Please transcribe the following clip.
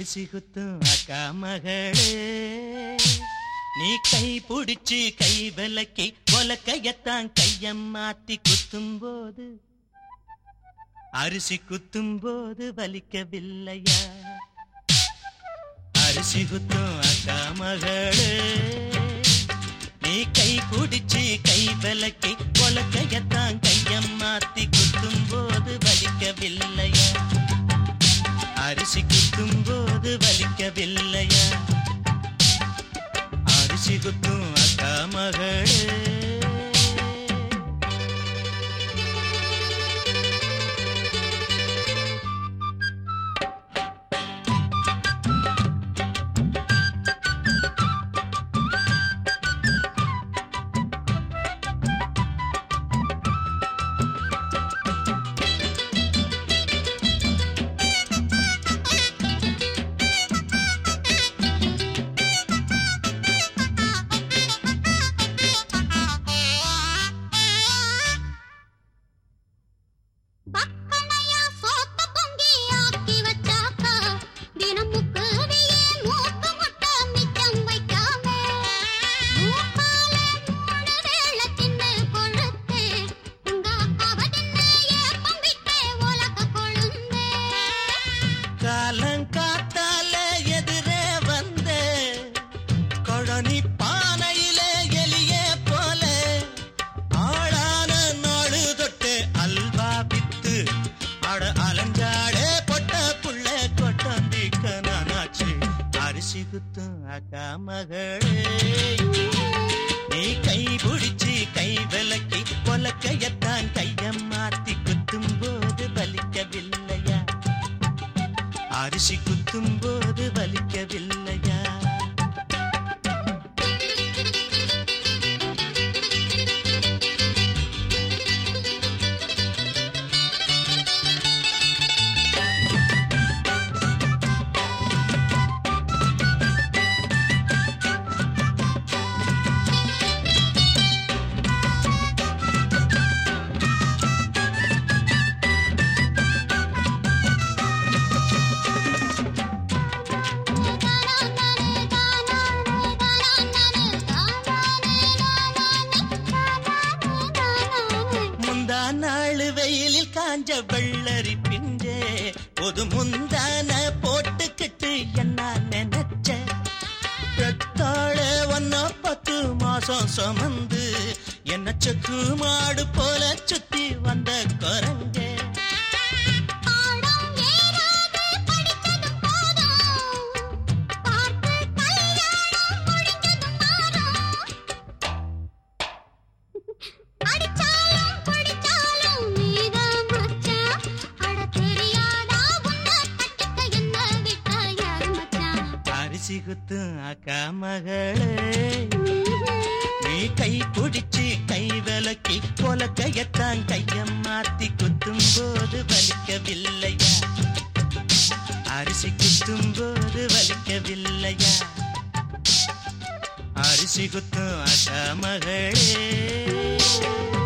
அரிசி குத்தும் அக்கா மகளே நீ கை புடிச்சு கை விலக்கி உலக்கையத்தான் கையம் மாத்தி குத்தும் போது அரிசி குத்தும் போது வலிக்கவில்லையா அரிசி குத்தும் அக்கா மகளே நீ கை புடிச்சு கை விலக்கி உலக்கையத்தான் கையம் மாத்தி குத்தும் போது வலிக்கவில்லையா அரிசி குத்தும் போது வலிக்கவில்லையா அரிசி குத்தும் அக்கா மகளே பக்கனையா சோத்த பொங்கி ஆக்கி வச்சாக்கா தினமுக்கு வியே மூக்கு முட்டை மிச்சம் வைக்காம மூக்கால மூணு வேளை தின்னு கொழுத்தே உங்க அக்காவ தின்னு ஏப்பம் விட்டே உலக கொழுந்தே காலங்காத்தால எதிரே வந்த கொழனி பானையில எலியே போல ஆளான நாடு தொட்டு அல்வா வித்து அட அலஞ்சாடே பொட்ட புள்ள கொட்டந்திக்க நானாச்சு அரிசி குத்தும் அக்கா மகளே நீ கை பிடிச்சு கை விலக்கி கொலக்கையத்தான் கையம் மாத்தி குத்தும் போது வலிக்கவில்லையா அரிசி குத்தும் போது வலிக்கவில்லையா முந்தா நாள் வெயிலில் காஞ்ச வெள்ளரி பிஞ்சே ஒரு முந்தான போட்டுக்கிட்டு என்ன நினைச்ச பெத்தாழ ஒன்னா பத்து மாசம் சுமந்து என்ன செக்கு மாடு போல சுத்தி வந்த குரங்கே பாடம் ஏறாது படிச்சதும் போதும் பார்த்து கல்யாணம் முடிஞ்சதும் மாறும் அடிச்சாலும் பிடிச்சாலும் நீதான் மச்சான் அட தெரியாதா உன்னை கட்டிக்க என்ன விட்டா யாரு மச்சான் அரிசி குத்தும் அக்கா மகளே நீ கை பிடிச்சு கை விலக்கி கொலக்கையத்தான் கையம் மாத்தி குத்தும் போது வலிக்கவில்லையா அரிசி குத்தும் போது வலிக்கவில்லையா அரிசி குத்தும் அக்கா மகளே